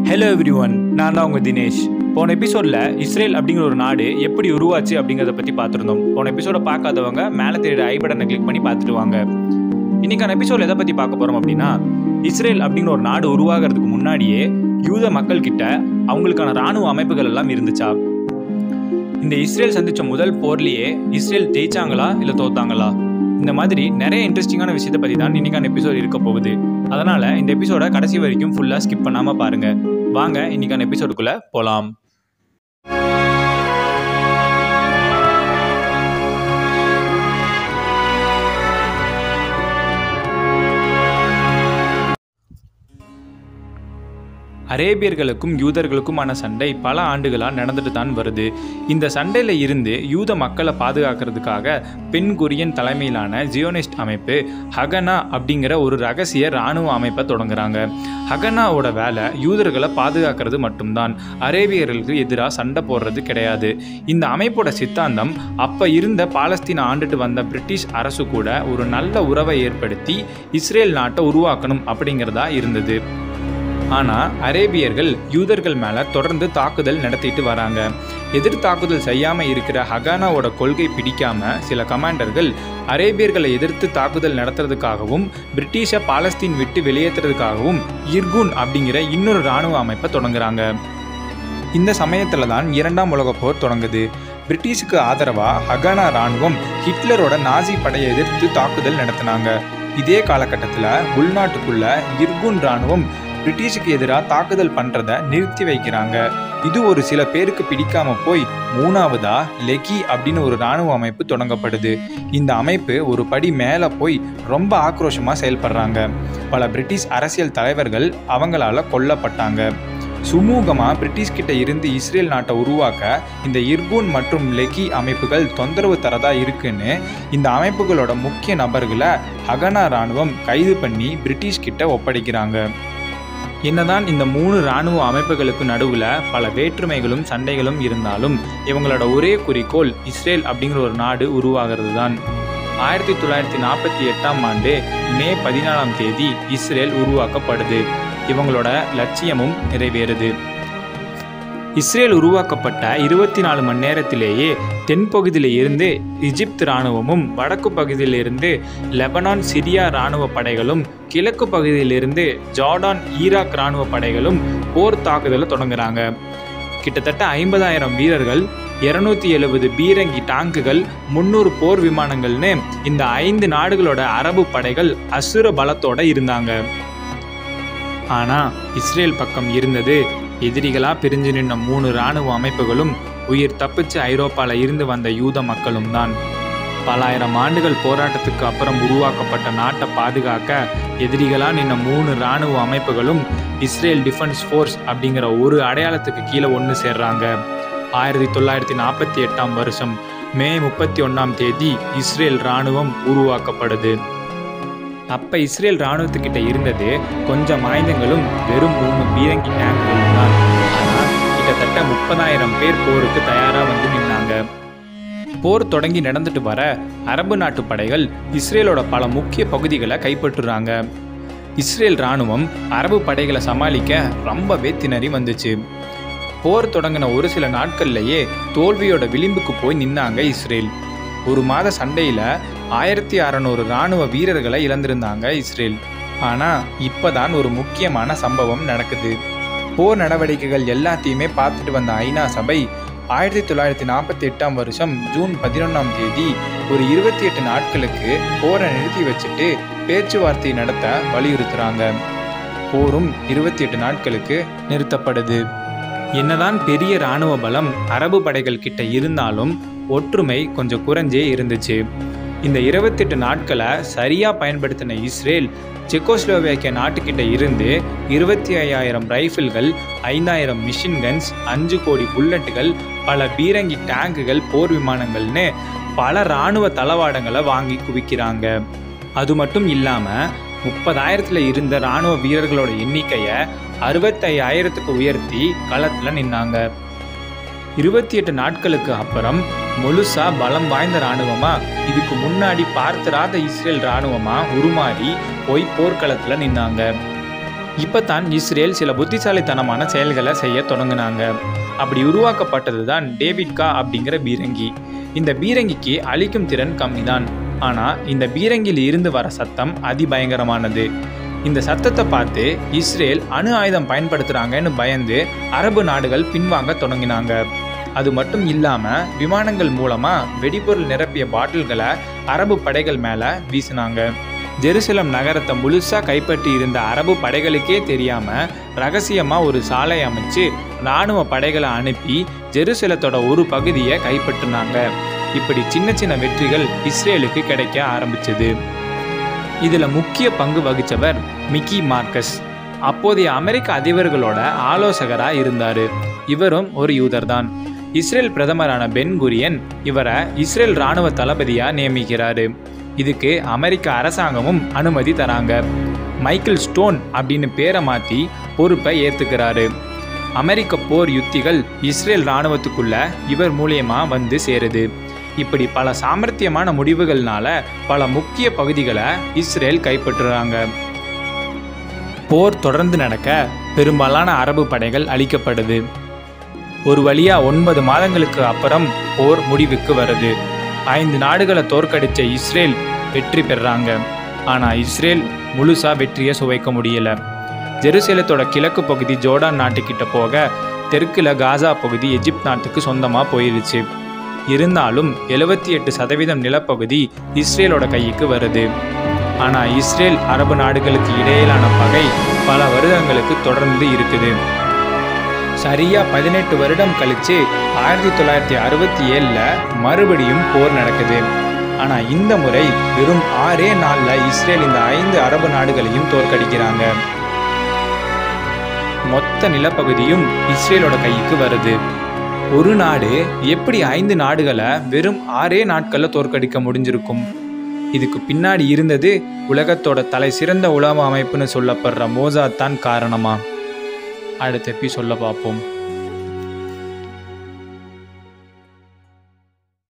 hello every one நான் தான் உங்கள் தினேஷ் போன எபிசோடில் இஸ்ரேல் அப்படிங்கிற ஒரு நாடு எப்படி உருவாச்சு அப்படிங்கிறத பற்றி பார்த்துருந்தோம் போன எபிசோட பார்க்காதவங்க மேலே தெரியுற ஐ பட்டனை கிளிக் பண்ணி பார்த்துட்டு வாங்க இன்னைக்கான எபிசோட் எதை பற்றி பார்க்க போகிறோம் அப்படின்னா இஸ்ரேல் அப்படிங்கிற ஒரு நாடு உருவாகிறதுக்கு முன்னாடியே யூத மக்கள் கிட்ட அவங்களுக்கான இராணுவ அமைப்புகள் எல்லாம் இருந்துச்சா இந்த இஸ்ரேல் சந்திச்ச முதல் போர்லயே இஸ்ரேல் ஜெயிச்சாங்களா இல்லை தோத்தாங்களா இந்த மாதிரி நிறைய இன்ட்ரெஸ்டிங்கான விஷயத்தை பற்றி தான் இன்னைக்கான எபிசோட் இருக்க போகுது அதனால இந்த எபிசோட கடைசி வரைக்கும் ஃபுல்லாக ஸ்கிப் பண்ணாமல் பாருங்க வாங்க இன்னைக்கான எபிசோடுக்குள்ள போகலாம் அரேபியர்களுக்கும் யூதர்களுக்குமான சண்டை பல ஆண்டுகளாக நடந்துட்டு தான் வருது இந்த சண்டையில் இருந்து யூத மக்களை பாதுகாக்கிறதுக்காக பெண் குரியன் தலைமையிலான ஜியோனிஸ்ட் அமைப்பு ஹகனா அப்படிங்கிற ஒரு ரகசிய இராணுவ அமைப்பை தொடங்குறாங்க ஹகனாவோட வேலை யூதர்களை பாதுகாக்கிறது மட்டும்தான் அரேபியர்களுக்கு எதிராக சண்டை போடுறது கிடையாது இந்த அமைப்போட சித்தாந்தம் அப்போ இருந்த பாலஸ்தீனை ஆண்டுட்டு வந்த பிரிட்டிஷ் அரசு கூட ஒரு நல்ல உறவை ஏற்படுத்தி இஸ்ரேல் நாட்டை உருவாக்கணும் அப்படிங்கிறதா இருந்தது ஆனால் அரேபியர்கள் யூதர்கள் மேலே தொடர்ந்து தாக்குதல் நடத்திட்டு வராங்க எதிர் தாக்குதல் செய்யாமல் இருக்கிற ஹகானாவோட கொள்கை பிடிக்காம சில கமாண்டர்கள் அரேபியர்களை எதிர்த்து தாக்குதல் நடத்துறதுக்காகவும் பிரிட்டிஷை பாலஸ்தீன் விட்டு வெளியேற்றுறதுக்காகவும் இர்குன் அப்படிங்கிற இன்னொரு இராணுவ அமைப்பை தொடங்குறாங்க இந்த சமயத்தில் தான் இரண்டாம் உலகப் போர் தொடங்குது பிரிட்டிஷுக்கு ஆதரவாக ஹகானா இராணுவம் ஹிட்லரோட நாசி படையை எதிர்த்து தாக்குதல் நடத்தினாங்க இதே காலகட்டத்தில் உள்நாட்டுக்குள்ள இர்குன் இராணுவம் பிரிட்டிஷுக்கு எதிராக தாக்குதல் பண்ணுறத நிறுத்தி வைக்கிறாங்க இது ஒரு சில பேருக்கு பிடிக்காம போய் மூணாவதா லெகி அப்படின்னு ஒரு இராணுவ அமைப்பு தொடங்கப்படுது இந்த அமைப்பு ஒரு படி மேலே போய் ரொம்ப ஆக்ரோஷமாக செயல்படுறாங்க பல பிரிட்டிஷ் அரசியல் தலைவர்கள் அவங்களால கொல்லப்பட்டாங்க சுமூகமாக பிரிட்டிஷ் கிட்ட இருந்து இஸ்ரேல் நாட்டை உருவாக்க இந்த இர்கூன் மற்றும் லெகி அமைப்புகள் தொந்தரவு தரதா இருக்குன்னு இந்த அமைப்புகளோட முக்கிய நபர்களை ஹகனா இராணுவம் கைது பண்ணி பிரிட்டிஷ் கிட்ட ஒப்படைக்கிறாங்க என்னதான் இந்த மூணு இராணுவ அமைப்புகளுக்கு நடுவில் பல வேற்றுமைகளும் சண்டைகளும் இருந்தாலும் இவங்களோட ஒரே குறிக்கோள் இஸ்ரேல் அப்படிங்கிற ஒரு நாடு உருவாகிறது தான் ஆயிரத்தி தொள்ளாயிரத்தி நாற்பத்தி எட்டாம் ஆண்டு மே பதினாலாம் தேதி இஸ்ரேல் உருவாக்கப்படுது இவங்களோட லட்சியமும் நிறைவேறுது இஸ்ரேல் உருவாக்கப்பட்ட இருபத்தி நாலு மணி நேரத்திலேயே தென்பகுதியில் இருந்து எகிப்து இராணுவமும் வடக்கு பகுதியிலிருந்து லெபனான் சிரியா இராணுவ படைகளும் கிழக்கு பகுதியிலிருந்து ஜார்டான் ஈராக் இராணுவ படைகளும் போர் தாக்குதலை தொடங்குறாங்க கிட்டத்தட்ட ஐம்பதாயிரம் வீரர்கள் இருநூத்தி எழுபது பீரங்கி டாங்குகள் முந்நூறு போர் விமானங்கள்னு இந்த ஐந்து நாடுகளோட அரபு படைகள் அசுர பலத்தோட இருந்தாங்க ஆனா இஸ்ரேல் பக்கம் இருந்தது எதிரிகளா பிரிஞ்சு நின்ற மூணு இராணுவ அமைப்புகளும் உயிர் தப்பிச்சு ஐரோப்பால இருந்து வந்த யூத மக்களும் தான் பலாயிரம் ஆண்டுகள் போராட்டத்துக்கு அப்புறம் உருவாக்கப்பட்ட நாட்டை பாதுகாக்க எதிரிகளா நின்ற மூணு இராணுவ அமைப்புகளும் இஸ்ரேல் டிஃபென்ஸ் ஃபோர்ஸ் அப்படிங்கிற ஒரு அடையாளத்துக்கு கீழே ஒன்று சேர்றாங்க ஆயிரத்தி தொள்ளாயிரத்தி நாற்பத்தி எட்டாம் வருஷம் மே முப்பத்தி ஒன்றாம் தேதி இஸ்ரேல் இராணுவம் உருவாக்கப்படுது அப்ப இஸ்ரேல் இராணுவத்துக்கிட்ட இருந்தது கொஞ்சம் ஆயுதங்களும் வெறும் மூணு பீரங்கி டேங்குகளும் தான் ஆனால் கிட்டத்தட்ட முப்பதாயிரம் பேர் போருக்கு தயாரா வந்து நின்னாங்க போர் தொடங்கி நடந்துட்டு வர அரபு நாட்டு படைகள் இஸ்ரேலோட பல முக்கிய பகுதிகளை கைப்பற்றுறாங்க இஸ்ரேல் இராணுவம் அரபு படைகளை சமாளிக்க ரொம்பவே திணறி வந்துச்சு போர் தொடங்கின ஒரு சில நாட்கள்லயே தோல்வியோட விளிம்புக்கு போய் நின்னாங்க இஸ்ரேல் ஒரு மாத சண்டையில் ஆயிரத்தி அறநூறு இராணுவ வீரர்களை இழந்திருந்தாங்க இஸ்ரேல் ஆனால் இப்போதான் ஒரு முக்கியமான சம்பவம் நடக்குது போர் நடவடிக்கைகள் எல்லாத்தையுமே பார்த்துட்டு வந்த ஐநா சபை ஆயிரத்தி தொள்ளாயிரத்தி நாற்பத்தி எட்டாம் வருஷம் ஜூன் பதினொன்றாம் தேதி ஒரு இருபத்தி எட்டு நாட்களுக்கு போரை நிறுத்தி வச்சுட்டு பேச்சுவார்த்தை நடத்த வலியுறுத்துறாங்க போரும் இருபத்தி எட்டு நாட்களுக்கு நிறுத்தப்படுது என்னதான் பெரிய இராணுவ பலம் அரபு படைகள் கிட்ட இருந்தாலும் ஒற்றுமை கொஞ்சம் குறைஞ்சே இருந்துச்சு இந்த இருபத்தெட்டு நாட்களை சரியாக பயன்படுத்தின இஸ்ரேல் செக்கோஸ்லோவேக்கிய நாட்டுக்கிட்ட இருந்து இருபத்தி ஐயாயிரம் ரைஃபிள்கள் ஐந்தாயிரம் மிஷின் கன்ஸ் அஞ்சு கோடி புல்லட்டுகள் பல பீரங்கி டேங்குகள் போர் விமானங்கள்னு பல இராணுவ தளவாடங்களை வாங்கி குவிக்கிறாங்க அது மட்டும் இல்லாமல் முப்பதாயிரத்தில் இருந்த இராணுவ வீரர்களோட எண்ணிக்கையை அறுபத்தையாயிரத்துக்கு உயர்த்தி களத்தில் நின்னாங்க இருபத்தி எட்டு நாட்களுக்கு அப்புறம் முழுசா பலம் வாய்ந்த இராணுவமா இதுக்கு முன்னாடி பார்த்திராத இஸ்ரேல் இராணுவமா உருமாறி போய் போர்க்களத்துல நின்னாங்க இப்போ தான் இஸ்ரேல் சில புத்திசாலித்தனமான செயல்களை செய்ய தொடங்கினாங்க அப்படி உருவாக்கப்பட்டது தான் டேவிட்கா அப்படிங்கிற பீரங்கி இந்த பீரங்கிக்கு அழிக்கும் திறன் கம்மி தான் ஆனால் இந்த பீரங்கியில் இருந்து வர சத்தம் அதிபயங்கரமானது இந்த சத்தத்தை பார்த்து இஸ்ரேல் அணு ஆயுதம் பயன்படுத்துகிறாங்கன்னு பயந்து அரபு நாடுகள் பின்வாங்க தொடங்கினாங்க அது மட்டும் இல்லாமல் விமானங்கள் மூலமாக வெடிபொருள் நிரப்பிய பாட்டில்களை அரபு படைகள் மேலே வீசினாங்க ஜெருசலம் நகரத்தை முழுசாக கைப்பற்றி இருந்த அரபு படைகளுக்கே தெரியாமல் ரகசியமாக ஒரு சாலை அமைச்சு இராணுவ படைகளை அனுப்பி ஜெருசலத்தோட ஒரு பகுதியை கைப்பற்றினாங்க இப்படி சின்ன சின்ன வெற்றிகள் இஸ்ரேலுக்கு கிடைக்க ஆரம்பிச்சது இதில் முக்கிய பங்கு வகித்தவர் மிக்கி மார்க்கஸ் அப்போதைய அமெரிக்க அதிபர்களோட ஆலோசகராக இருந்தார் இவரும் ஒரு யூதர் தான் இஸ்ரேல் பிரதமரான பென் குரியன் இவரை இஸ்ரேல் இராணுவ தளபதியாக நியமிக்கிறாரு இதுக்கு அமெரிக்க அரசாங்கமும் அனுமதி தராங்க மைக்கேல் ஸ்டோன் அப்படின்னு பேரை மாற்றி பொறுப்பை ஏற்றுக்கிறாரு அமெரிக்க போர் யுத்திகள் இஸ்ரேல் இராணுவத்துக்குள்ள இவர் மூலியமா வந்து சேருது இப்படி பல சாமர்த்தியமான முடிவுகள்னால பல முக்கிய பகுதிகளை இஸ்ரேல் கைப்பற்றுறாங்க போர் தொடர்ந்து நடக்க பெரும்பாலான அரபு படைகள் அழிக்கப்படுது ஒரு வழியா ஒன்பது மாதங்களுக்கு அப்புறம் போர் முடிவுக்கு வருது ஐந்து நாடுகளை தோற்கடிச்ச இஸ்ரேல் வெற்றி பெறாங்க ஆனா இஸ்ரேல் முழுசா வெற்றியை சுவைக்க முடியல ஜெருசலேத்தோட கிழக்கு பகுதி ஜோர்டான் நாட்டுக்கிட்ட போக தெற்குல காசா பகுதி எஜிப்த் நாட்டுக்கு சொந்தமா போயிருச்சு இருந்தாலும் எழுபத்தி எட்டு சதவீதம் நிலப்பகுதி இஸ்ரேலோட கைக்கு வருது ஆனா இஸ்ரேல் அரபு நாடுகளுக்கு இடையிலான பகை பல வருடங்களுக்கு தொடர்ந்து இருக்குது சரியா பதினெட்டு வருடம் கழிச்சு ஆயிரத்தி தொள்ளாயிரத்தி அறுபத்தி ஏழில் மறுபடியும் போர் நடக்குது ஆனால் இந்த முறை வெறும் ஆறே நாளில் இஸ்ரேல் இந்த ஐந்து அரபு நாடுகளையும் தோற்கடிக்கிறாங்க மொத்த நிலப்பகுதியும் இஸ்ரேலோட கைக்கு வருது ஒரு நாடு எப்படி ஐந்து நாடுகளை வெறும் ஆறே நாட்களில் தோற்கடிக்க முடிஞ்சிருக்கும் இதுக்கு பின்னாடி இருந்தது உலகத்தோட தலை சிறந்த உலக அமைப்புன்னு சொல்லப்படுற மோசாத் தான் காரணமா அடுத்த எபிசோடில் பார்ப்போம்